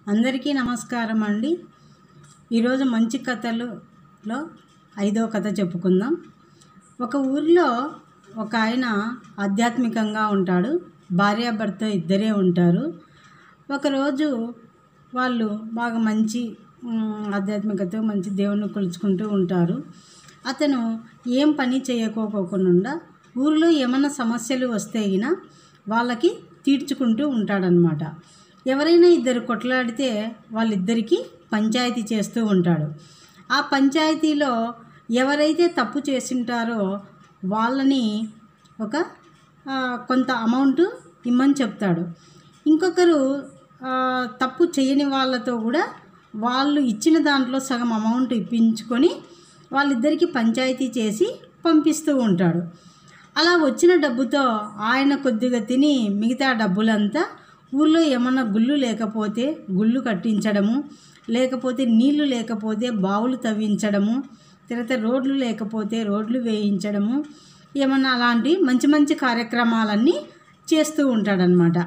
అందరికీ నమస్కారం అండి ఈరోజు మంచి కథలులో ఐదో కథ చెప్పుకుందాం ఒక ఊరిలో ఒక ఆయన ఆధ్యాత్మికంగా ఉంటాడు భార్యాభర్త ఇద్దరే ఉంటారు ఒకరోజు వాళ్ళు బాగా మంచి మ్, ఆధ్యాత్మికత మంచి దేవుణ్ణి కొలుచుకుంటూ ఉంటారు అతను ఏం పని చేయకోకుండా ఊరిలో ఏమన్నా సమస్యలు వస్తే గిన వాళ్ళకి తీర్చుకుంటూ ఉంటాడనమాట ఎవరైనా ఇద్దరు కొట్లాడితే వాళ్ళిద్దరికీ పంచాయతీ చేస్తూ ఉంటాడు ఆ పంచాయతీలో ఎవరైతే తప్పు చేసింటారో వాళ్ళని ఒక ఆ, కొంత అమౌంట్ ఇమ్మని చెప్తాడు ఇంకొకరు ఆ, తప్పు చేయని వాళ్ళతో కూడా వాళ్ళు ఇచ్చిన దాంట్లో సగం అమౌంట్ ఇప్పించుకొని వాళ్ళిద్దరికీ పంచాయతీ చేసి పంపిస్తూ ఉంటాడు అలా వచ్చిన డబ్బుతో ఆయన కొద్దిగా తిని మిగతా డబ్బులంతా ఊళ్ళో ఏమన్నా గుళ్ళు లేకపోతే గుళ్ళు కట్టించడము లేకపోతే నీళ్లు లేకపోతే బావులు తవ్వించడము తర్వాత రోడ్లు లేకపోతే రోడ్లు వేయించడము ఏమన్నా అలాంటి మంచి మంచి కార్యక్రమాలన్నీ చేస్తూ ఉంటాడనమాట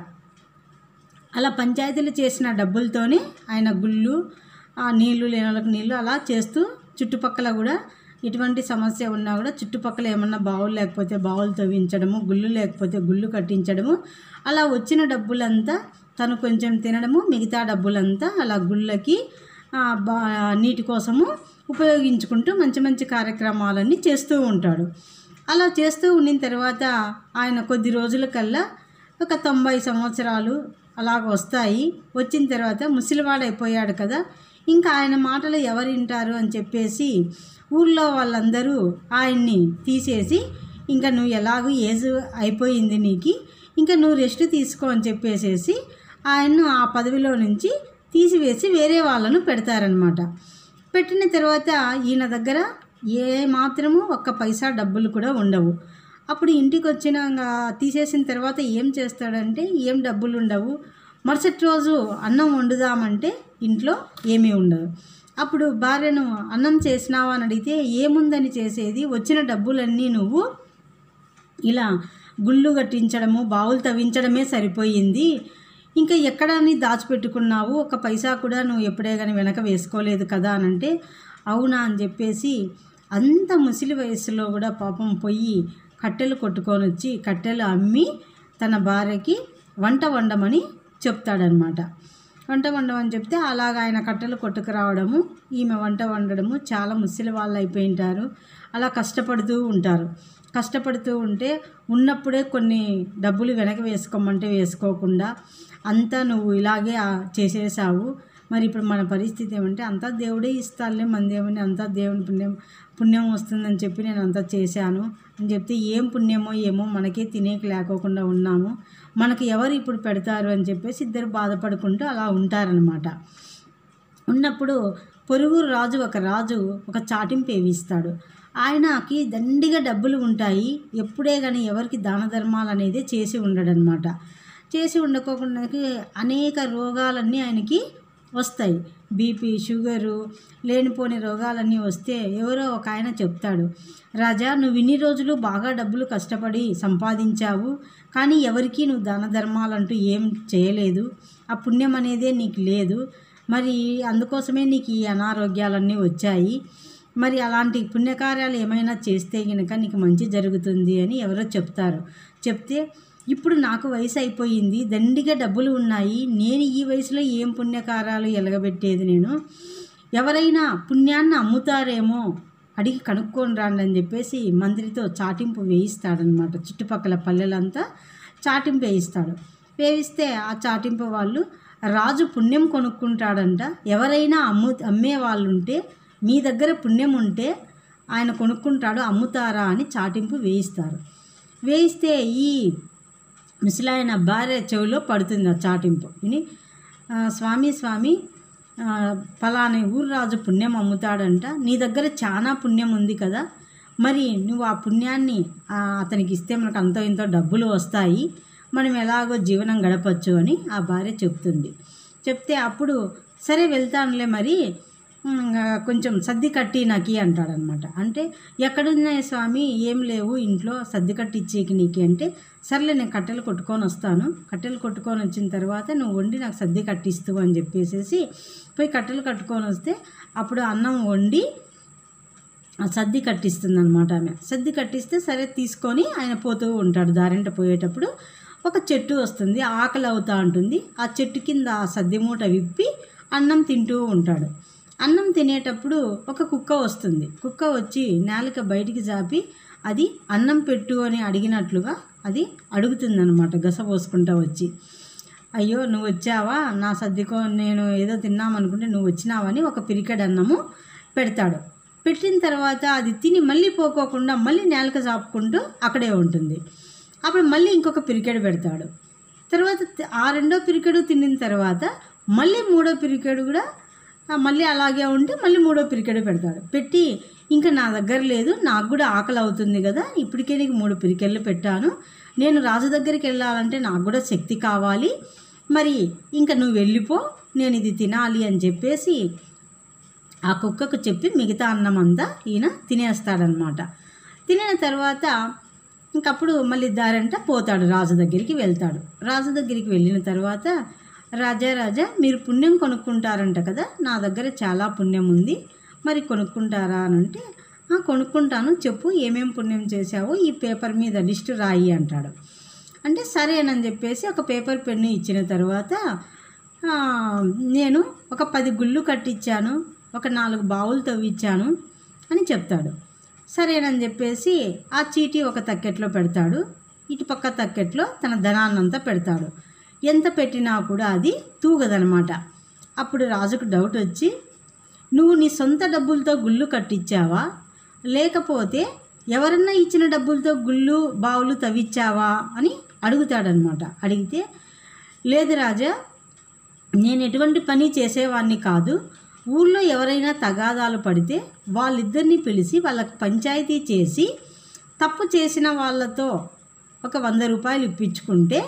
అలా పంచాయతీలు చేసిన డబ్బులతోనే ఆయన గుళ్ళు ఆ నీళ్లు లేని వాళ్ళకి నీళ్లు అలా చేస్తూ చుట్టుపక్కల కూడా ఎటువంటి సమస్య ఉన్నా కూడా చుట్టుపక్కల ఏమన్నా బావులు లేకపోతే బావులు తవ్వించడము గుళ్ళు లేకపోతే గుళ్ళు కట్టించడము అలా వచ్చిన డబ్బులంతా తను కొంచెం తినడము మిగతా డబ్బులంతా అలా గుళ్ళకి ఆ, బా నీటి కోసము ఉపయోగించుకుంటూ మంచి మంచి కార్యక్రమాలన్నీ చేస్తూ ఉంటాడు అలా చేస్తూ ఉండిన తర్వాత ఆయన కొద్ది రోజుల కల్లా ఒక తొంభై సంవత్సరాలు అలాగ వస్తాయి వచ్చిన తర్వాత ముసలివాడైపోయాడు కదా ఇంకా ఆయన మాటలు ఎవరు వింటారు అని చెప్పేసి ఊళ్ళో వాళ్ళందరూ ఆయన్ని తీసేసి ఇంకా నువ్వు ఎలాగూ ఏజ్ అయిపోయింది నీకు ఇంకా నువ్వు రెస్ట్ తీసుకో అని చెప్పేసేసి ఆయన్ను ఆ పదవిలో నుంచి తీసివేసి వేరే వాళ్ళను పెడతారనమాట పెట్టిన తర్వాత ఈయన దగ్గర ఏ మాత్రము ఒక్క పైసా డబ్బులు కూడా ఉండవు అప్పుడు ఇంటికి వచ్చిన తీసేసిన తర్వాత ఏం చేస్తాడంటే ఏం డబ్బులు ఉండవు మరుసటి రోజు అన్నం వండుదామంటే ఇంట్లో ఏమీ ఉండదు అప్పుడు భార్యను అన్నం చేసినావా అని అడిగితే ఏముందని చేసేది వచ్చిన డబ్బులన్నీ నువ్వు ఇలా గుళ్ళు కట్టించడము బావులు తవ్వించడమే సరిపోయింది ఇంకా ఎక్కడని దాచిపెట్టుకున్నావు ఒక పైసా కూడా నువ్వు ఎప్పుడే కానీ వెనక వేసుకోలేదు కదా అని అంటే అవునా అని చెప్పేసి అంత ముసలి వయసులో కూడా పాపం పొయ్యి కట్టెలు కొట్టుకొని వచ్చి కట్టెలు అమ్మి తన భార్యకి వంట వండమని చెప్తాడనమాట వంట వండమని చెప్తే అలాగ ఆయన కట్టెలు కొట్టుకురావడము ఈమె వంట వండడము చాలా ముసలి వాళ్ళు అయిపోయింటారు అలా కష్టపడుతూ ఉంటారు కష్టపడుతూ ఉంటే ఉన్నప్పుడే కొన్ని డబ్బులు వెనక వేసుకోమంటే వేసుకోకుండా అంతా నువ్వు ఇలాగే ఆ చేసేసావు మరి ఇప్పుడు మన పరిస్థితి ఏమంటే అంతా దేవుడే ఇస్తాడులే మన దేవుని అంతా దేవుని పుణ్యం పుణ్యం వస్తుందని చెప్పి నేను అంతా చేశాను అని చెప్తే ఏం పుణ్యమో ఏమో మనకే తినేకి లేకోకుండా ఉన్నాము మనకి ఎవరు ఇప్పుడు పెడతారు అని చెప్పేసి ఇద్దరు బాధపడుకుంటూ అలా ఉంటారనమాట ఉన్నప్పుడు పొరుగు రాజు ఒక రాజు ఒక చాటింపు వేయిస్తాడు ఆయనకి దండిగా డబ్బులు ఉంటాయి ఎప్పుడే కానీ ఎవరికి దాన ధర్మాలు అనేది చేసి ఉండడనమాట చేసి ఉండకోకుండా అనేక రోగాలన్నీ ఆయనకి వస్తాయి బీపీ షుగరు లేనిపోని రోగాలన్నీ వస్తే ఎవరో ఒక ఆయన చెప్తాడు రాజా నువ్వు ఇన్ని రోజులు బాగా డబ్బులు కష్టపడి సంపాదించావు కానీ ఎవరికీ నువ్వు దాన ధర్మాలంటూ ఏం చేయలేదు ఆ పుణ్యం అనేదే నీకు లేదు మరి అందుకోసమే నీకు ఈ అనారోగ్యాలన్నీ వచ్చాయి మరి అలాంటి పుణ్యకార్యాలు ఏమైనా చేస్తే గనక నీకు మంచి జరుగుతుంది అని ఎవరో చెప్తారు చెప్తే ఇప్పుడు నాకు వయసు అయిపోయింది దండిగా డబ్బులు ఉన్నాయి నేను ఈ వయసులో ఏం పుణ్యకార్యాలు ఎలగబెట్టేది నేను ఎవరైనా పుణ్యాన్ని అమ్ముతారేమో అడిగి కనుక్కొని రండి అని చెప్పేసి మంత్రితో చాటింపు వేయిస్తాడనమాట చుట్టుపక్కల పల్లెలంతా చాటింపు వేయిస్తాడు వేయిస్తే ఆ చాటింపు వాళ్ళు రాజు పుణ్యం కొనుక్కుంటాడంట ఎవరైనా అమ్ము అమ్మే వాళ్ళు ఉంటే మీ దగ్గర పుణ్యం ఉంటే ఆయన కొనుక్కుంటాడు అమ్ముతారా అని చాటింపు వేయిస్తారు వేయిస్తే ఈ ముసలాయన భార్య చెవిలో పడుతుంది ఆ చాటింపు విని "ఆ, స్వామి స్వామి ఆ, ఫలాని ఊరు రాజు పుణ్యం అమ్ముతాడంట నీ దగ్గర చాలా పుణ్యం ఉంది కదా మరి నువ్వు ఆ పుణ్యాన్ని ఆ, అతనికి ఇస్తే మనకు అంతో ఇంతో డబ్బులు వస్తాయి మనం ఎలాగో జీవనం గడపచ్చు అని ఆ భార్య చెప్తుంది చెప్తే అప్పుడు సరే వెళ్తానులే మరి ఇంకా కొంచెం సర్ది కట్టి నాకి అంటాడనమాట అంటే ఎక్కడున్నాయి స్వామి ఏం లేవు ఇంట్లో సర్ది కట్టి ఇచ్చేకి నీకు అంటే సర్లే నేను కట్టెలు కొట్టుకొని వస్తాను కట్టెలు కొట్టుకొని వచ్చిన తర్వాత నువ్వు వండి నాకు సర్ది కట్టిస్తూ అని చెప్పేసేసి పోయి కట్టెలు కట్టుకొని వస్తే అప్పుడు అన్నం వండి ఆ సర్ది కట్టిస్తుంది అనమాట ఆమె సర్ది కట్టిస్తే సరే తీసుకొని ఆయన పోతూ ఉంటాడు దారింట పోయేటప్పుడు ఒక చెట్టు వస్తుంది ఆకలి అవుతా ఉంటుంది ఆ చెట్టు కింద ఆ సద్ది మూట విప్పి అన్నం తింటూ ఉంటాడు అన్నం తినేటప్పుడు ఒక కుక్క వస్తుంది కుక్క వచ్చి నేలక బయటికి జాపి అది అన్నం పెట్టు అని అడిగినట్లుగా అది అడుగుతుందన్నమాట గసపోసుకుంటా వచ్చి అయ్యో నువ్వు వచ్చావా నా సర్దికో నేను ఏదో తిన్నామనుకుంటే నువ్వు వచ్చినావని ఒక పిరికెడ్ అన్నము పెడతాడు పెట్టిన తర్వాత అది తిని మళ్ళీ పోకోకుండా మళ్ళీ నేలక చాపుకుంటూ అక్కడే ఉంటుంది అప్పుడు మళ్ళీ ఇంకొక పిరికెడు పెడతాడు తర్వాత తి- ఆ రెండో పిరికెడు తినిన తర్వాత మళ్ళీ మూడో పిరికెడు కూడా ఆ, మళ్ళీ అలాగే ఉంటే మళ్ళీ మూడో పిరికెడు పెడతాడు పెట్టి ఇంకా నా దగ్గర లేదు నాకు కూడా ఆకలి అవుతుంది కదా ఇప్పటికే నీకు మూడు పిరికెళ్ళు పెట్టాను నేను రాజు దగ్గరికి వెళ్ళాలంటే నాకు కూడా శక్తి కావాలి మరి ఇంకా నువ్వు వెళ్ళిపో నేను ఇది తినాలి అని చెప్పేసి ఆ కుక్కకు చెప్పి మిగతా అన్నం అంతా ఈయన తినేస్తాడనమాట తినిన తర్వాత ఇంకప్పుడు మళ్ళీ దారంట పోతాడు రాజు దగ్గరికి వెళ్తాడు రాజు దగ్గరికి వెళ్ళిన తర్వాత రాజా రాజా మీరు పుణ్యం కొనుక్కుంటారంట కదా నా దగ్గర చాలా పుణ్యం ఉంది మరి కొనుక్కుంటారా అని అంటే "ఆ, కొనుక్కుంటాను చెప్పు ఏమేం పుణ్యం చేశావో ఈ పేపర్ మీద లిస్టు రాయి అంటాడు అంటే సరేనని చెప్పేసి ఒక పేపర్ పెన్ను ఇచ్చిన తర్వాత ఆ, నేను ఒక పది గుళ్ళు కట్టించాను ఒక నాలుగు బావులు తవ్విచ్చాను అని చెప్తాడు సరేనని చెప్పేసి ఆ చీటీ ఒక తక్కెట్లో పెడతాడు ఇటు పక్క తక్కెట్లో తన ధనాన్నంతా పెడతాడు ఎంత పెట్టినా కూడా అది తూగదనమాట అప్పుడు రాజుకు డౌట్ వచ్చి నువ్వు నీ సొంత డబ్బులతో గుళ్ళు కట్టించావా లేకపోతే ఎవరన్నా ఇచ్చిన డబ్బులతో గుళ్ళు బావులు తవ్విచ్చావా అని అడుగుతాడనమాట అడిగితే లేదు రాజా నేను ఎటువంటి పని చేసేవాడిని కాదు ఊళ్ళో ఎవరైనా తగాదాలు పడితే వాళ్ళిద్దరిని పిలిచి వాళ్ళకి పంచాయతీ చేసి తప్పు చేసిన వాళ్ళతో ఒక వంద రూపాయలు ఇప్పించుకుంటే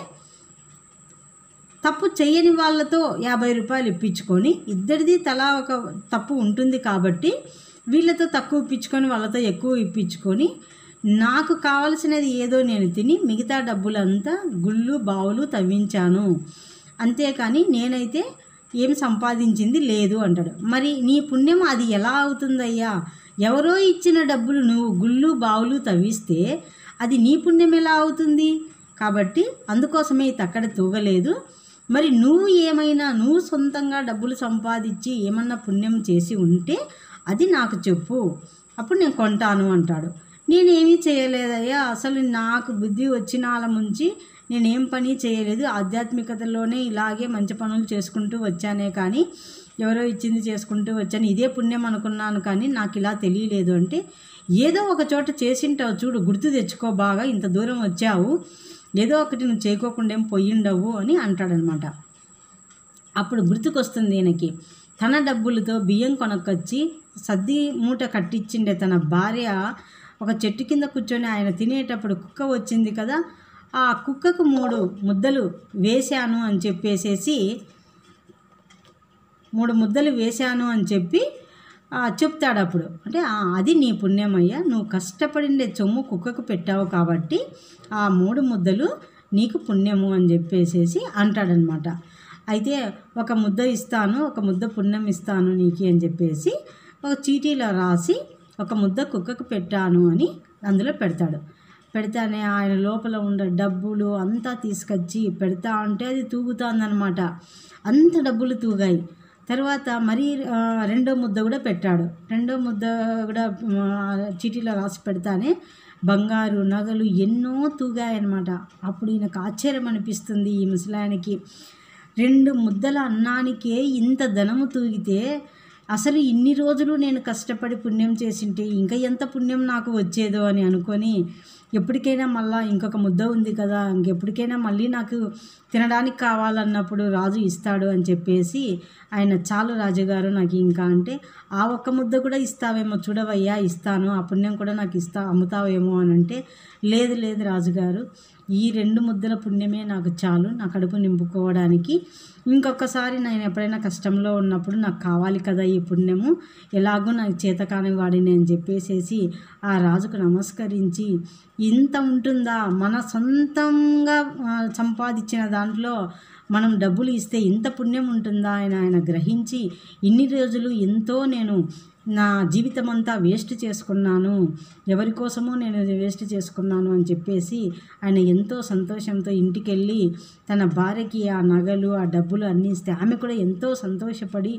తప్పు చేయని వాళ్ళతో యాభై రూపాయలు ఇప్పించుకొని ఇద్దరిది తలా ఒక తప్పు ఉంటుంది కాబట్టి వీళ్ళతో తక్కువ ఇప్పించుకొని వాళ్ళతో ఎక్కువ ఇప్పించుకొని నాకు కావలసినది ఏదో నేను తిని మిగతా డబ్బులంతా గుళ్ళు బావులు తవ్వించాను అంతేకాని నేనైతే ఏం సంపాదించింది లేదు అంటాడు మరి నీ పుణ్యం అది ఎలా అవుతుందయ్యా ఎవరో ఇచ్చిన డబ్బులు నువ్వు గుళ్ళు బావులు తవ్విస్తే అది నీ పుణ్యం ఎలా అవుతుంది కాబట్టి అందుకోసమే ఈ తక్కడ తూగలేదు మరి నువ్వు ఏమైనా నువ్వు సొంతంగా డబ్బులు సంపాదించి ఏమన్నా పుణ్యం చేసి ఉంటే అది నాకు చెప్పు అప్పుడు నేను కొంటాను అంటాడు నేనేమీ చేయలేదయ్యా అసలు నాకు బుద్ధి వచ్చిన వాళ్ళ ముంచి నేనేం పని చేయలేదు ఆధ్యాత్మికతలోనే ఇలాగే మంచి పనులు చేసుకుంటూ వచ్చానే కానీ ఎవరో ఇచ్చింది చేసుకుంటూ వచ్చాను ఇదే పుణ్యం అనుకున్నాను కానీ నాకు ఇలా తెలియలేదు అంటే ఏదో ఒక చోట చేసింటావు చూడు గుర్తు తెచ్చుకో బాగా ఇంత దూరం వచ్చావు ఏదో ఒకటి నువ్వు చేయకోకుండా ఏం పొయ్యిండవు అని అంటాడనమాట అప్పుడు గుర్తుకొస్తుంది ఈయనకి తన డబ్బులతో బియ్యం కొనక్కొచ్చి సద్ది మూట కట్టించిండే తన భార్య ఒక చెట్టు కింద కూర్చొని ఆయన తినేటప్పుడు కుక్క వచ్చింది కదా ఆ కుక్కకు మూడు ముద్దలు వేశాను అని చెప్పేసేసి మూడు ముద్దలు వేశాను అని చెప్పి ఆ, చెప్తాడు అప్పుడు అంటే "ఆ, అది నీ పుణ్యమయ్యా నువ్వు కష్టపడిండే సొమ్ము కుక్కకు పెట్టావు కాబట్టి ఆ మూడు ముద్దలు నీకు పుణ్యము అని చెప్పేసేసి అంటాడనమాట అయితే ఒక ముద్ద ఇస్తాను ఒక ముద్ద పుణ్యం ఇస్తాను నీకు అని చెప్పేసి ఒక చీటీలో రాసి ఒక ముద్ద కుక్కకు పెట్టాను అని అందులో పెడతాడు పెడతానే ఆయన లోపల ఉండే డబ్బులు అంతా తీసుకొచ్చి పెడతా అంటే అది తూగుతుందన్నమాట అంత డబ్బులు తూగాయి తర్వాత మరీ ఆ, రెండో ముద్ద కూడా పెట్టాడు రెండో ముద్ద కూడా ఆ, చీటీలో రాసి పెడతానే బంగారు నగలు ఎన్నో తూగాయన్నమాట అప్పుడు ఈయనకు ఆశ్చర్యం అనిపిస్తుంది ఈ ముసలాయనకి రెండు ముద్దల అన్నానికే ఇంత ధనము తూగితే అసలు ఇన్ని రోజులు నేను కష్టపడి పుణ్యం చేసింటే ఇంకా ఎంత పుణ్యం నాకు వచ్చేదో అని అనుకొని ఎప్పటికైనా మళ్ళా ఇంకొక ముద్ద ఉంది కదా ఇంకెప్పటికైనా మళ్ళీ నాకు తినడానికి కావాలన్నప్పుడు రాజు ఇస్తాడు అని చెప్పేసి ఆయన చాలు రాజుగారు నాకు ఇంకా అంటే ఆ ఒక్క ముద్ద కూడా ఇస్తావేమో చూడవయ్యా ఇస్తాను ఆ పుణ్యం కూడా నాకు ఇస్తా అమ్ముతావేమో అని అంటే లేదు లేదు రాజుగారు ఈ రెండు ముద్దల పుణ్యమే నాకు చాలు నా కడుపు నింపుకోవడానికి ఇంకొకసారి నేను ఎప్పుడైనా కష్టంలో ఉన్నప్పుడు నాకు కావాలి కదా ఈ పుణ్యము ఎలాగో నాకు చేత కాని వాడిని అని చెప్పేసేసి ఆ రాజుకు నమస్కరించి ఇంత ఉంటుందా మన సొంతంగా ఆ, సంపాదించిన దాంట్లో మనం డబ్బులు ఇస్తే ఇంత పుణ్యం ఉంటుందా అని ఆయన గ్రహించి ఇన్ని రోజులు ఎంతో నేను నా జీవితం అంతా వేస్ట్ చేసుకున్నాను ఎవరి కోసమో నేను వేస్ట్ చేసుకున్నాను అని చెప్పేసి ఆయన ఎంతో సంతోషంతో ఇంటికి వెళ్ళి తన భార్యకి ఆ నగలు ఆ డబ్బులు అన్నీ ఇస్తే ఆమె కూడా ఎంతో సంతోషపడి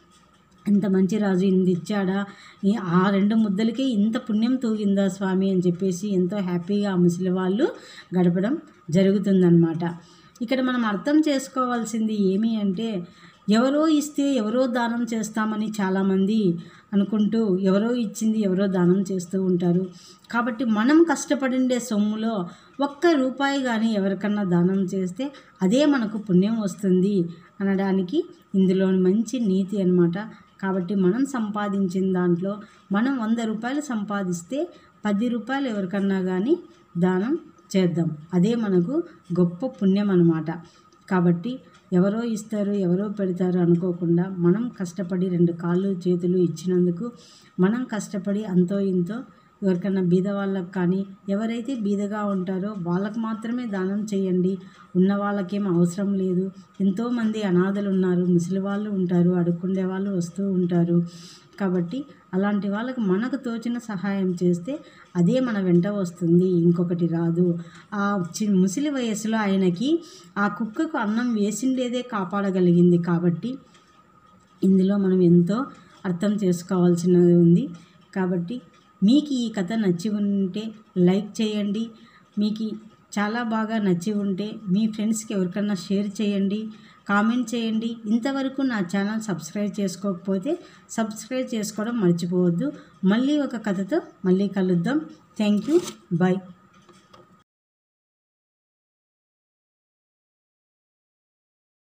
ఇంత మంచి రాజు ఇంత ఇచ్చాడా ఈ- ఆ రెండు ముద్దలకే ఇంత పుణ్యం తూగిందా స్వామి అని చెప్పేసి ఎంతో హ్యాపీగా ఆ ముసలి వాళ్ళు గడపడం జరుగుతుందన్నమాట ఇక్కడ మనం అర్థం చేసుకోవాల్సింది ఏమి అంటే ఎవరో ఇస్తే ఎవరో దానం చేస్తామని చాలామంది అనుకుంటూ ఎవరో ఇచ్చింది ఎవరో దానం చేస్తూ ఉంటారు కాబట్టి మనం కష్టపడిండే సొమ్ములో ఒక్క రూపాయి కానీ ఎవరికన్నా దానం చేస్తే అదే మనకు పుణ్యం వస్తుంది అనడానికి ఇందులో మంచి నీతి అన్నమాట కాబట్టి మనం సంపాదించిన దాంట్లో మనం వంద రూపాయలు సంపాదిస్తే పది రూపాయలు ఎవరికన్నా కానీ దానం చేద్దాం అదే మనకు గొప్ప పుణ్యం అన్నమాట కాబట్టి ఎవరో ఇస్తారు ఎవరో పెడతారు అనుకోకుండా మనం కష్టపడి రెండు కాళ్ళు చేతులు ఇచ్చినందుకు మనం కష్టపడి అంతో ఇంతో ఎవరికన్నా బీద వాళ్ళకి కానీ ఎవరైతే బీదగా ఉంటారో వాళ్ళకు మాత్రమే దానం చేయండి ఉన్న వాళ్ళకేం అవసరం లేదు ఎంతోమంది అనాథలు ఉన్నారు ముసలి వాళ్ళు ఉంటారు అడుక్కుండే వాళ్ళు వస్తూ ఉంటారు కాబట్టి అలాంటి వాళ్ళకి మనకు తోచిన సహాయం చేస్తే అదే మన వెంట వస్తుంది ఇంకొకటి రాదు ఆ చి ముసలి వయసులో ఆయనకి ఆ కుక్కకు అన్నం వేసిండేదే కాపాడగలిగింది కాబట్టి ఇందులో మనం ఎంతో అర్థం చేసుకోవాల్సినది ఉంది కాబట్టి మీకు ఈ కథ నచ్చి ఉంటే లైక్ చేయండి మీకు చాలా బాగా నచ్చి ఉంటే మీ ఫ్రెండ్స్కి ఎవరికన్నా షేర్ చేయండి కామెంట్ చేయండి ఇంతవరకు నా ఛానల్ సబ్స్క్రైబ్ చేసుకోకపోతే సబ్స్క్రైబ్ చేసుకోవడం మర్చిపోవద్దు మళ్ళీ ఒక కథతో మళ్ళీ కలుద్దాం థ్యాంక్ యూ బాయ్